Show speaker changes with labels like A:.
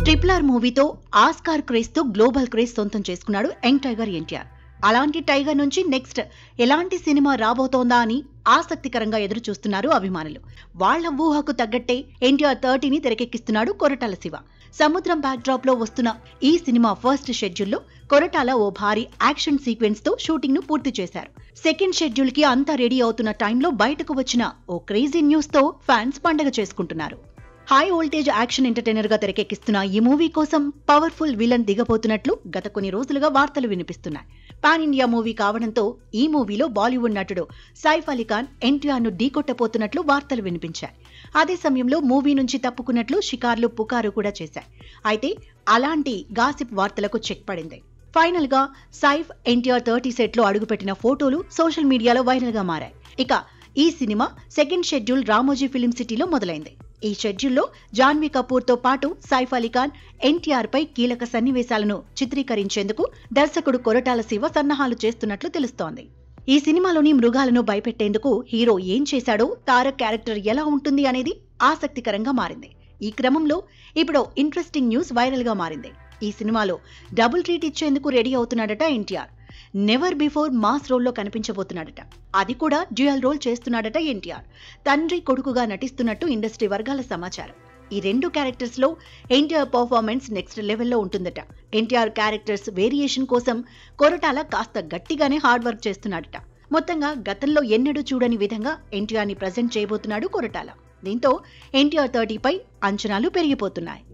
A: triple R మూవీతో Oscar craze తో global craze సొంతం చేసుకున్నాడు యంగ్ టైగర్ ఎన్టీఆర్ అలాంటి టైగర్ నుంచి నెక్స్ట్ ఎలాంటి సినిమా రాబోతోందా అని ఆసక్తికరంగా ఎదురు చూస్తున్నారు అభిమానులు వాళ్ల ఊహకు తగ్గట్టే ఎన్టీఆర్ థర్టీని తెరకెక్కిస్తున్నాడు కొరటాల శివ సముద్రం బ్యాక్డ్రాప్ లో వస్తున్న ఈ సినిమా ఫస్ట్ షెడ్యూల్లో కొరటాల ఓ భారీ యాక్షన్ సీక్వెన్స్ తో షూటింగ్ ను పూర్తి చేశారు సెకండ్ షెడ్యూల్ కి అంతా రెడీ అవుతున్న టైంలో బయటకు వచ్చిన ఓ క్రేజీ న్యూస్ తో ఫ్యాన్స్ పండగ చేసుకుంటున్నారు హై వోల్టేజ్ యాక్షన్ ఎంటర్టైనర్ గా తెరకెక్కిస్తున్న ఈ మూవీ కోసం పవర్ఫుల్ విలన్ దిగబోతున్నట్లు గత కొన్ని రోజులుగా వార్తలు వినిపిస్తున్నాయి పాన్ ఇండియా మూవీ కావడంతో ఈ మూవీలో బాలీవుడ్ నటుడు సైఫ్ అలీ ఖాన్ ఎన్టీఆర్ ను ఢీకొట్టబోతున్నట్లు వార్తలు వినిపించాయి అదే సమయంలో మూవీ నుంచి తప్పుకున్నట్లు షికార్లు పుకారు కూడా చేశాయి అయితే అలాంటి గాసిప్ వార్తలకు చెక్ పడింది ఫైనల్ గా సైఫ్ ఎన్టీఆర్ థర్టీ సెట్ లో అడుగుపెట్టిన ఫోటోలు సోషల్ మీడియాలో వైరల్ గా మారాయి ఇక ఈ సినిమా సెకండ్ షెడ్యూల్ రామోజీ ఫిలిం సిటీలో మొదలైంది ఈ షెడ్యూల్లో జాన్వీ కపూర్ తో పాటు సైఫ్ అలీ ఖాన్ ఎన్టీఆర్ పై కీలక సన్నివేశాలను చిత్రీకరించేందుకు దర్శకుడు కొరటాల శివ సన్నాహాలు చేస్తున్నట్లు తెలుస్తోంది ఈ సినిమాలోని మృగాలను భయపెట్టేందుకు హీరో ఏం చేశాడో తారక్ క్యారెక్టర్ ఎలా ఉంటుంది అనేది ఆసక్తికరంగా మారింది ఈ క్రమంలో ఇప్పుడు ఇంట్రెస్టింగ్ న్యూస్ వైరల్ గా మారింది ఈ సినిమాలో డబుల్ ట్రీట్ ఇచ్చేందుకు రెడీ అవుతున్నాడట ఎన్టీఆర్ నెవర్ బిఫోర్ మాస్ రోల్లో కనిపించబోతున్నాడట అది కూడా డ్యూయల్ రోల్ చేస్తున్నాడట ఎన్టీఆర్ తండ్రి కొడుకుగా నటిస్తున్నట్టు ఇండస్ట్రీ వర్గాల సమాచారం ఈ రెండు క్యారెక్టర్స్ లో ఎన్టీఆర్ పర్ఫార్మెన్స్ నెక్స్ట్ లెవెల్లో ఉంటుందట ఎన్టీఆర్ క్యారెక్టర్స్ వేరియేషన్ కోసం కొరటాల కాస్త గట్టిగానే హార్డ్ వర్క్ చేస్తున్నాడట మొత్తంగా గతంలో ఎన్నడూ చూడని విధంగా ఎన్టీఆర్ ని ప్రజెంట్ చేయబోతున్నాడు కొరటాల దీంతో ఎన్టీఆర్ థర్టీపై అంచనాలు పెరిగిపోతున్నాయి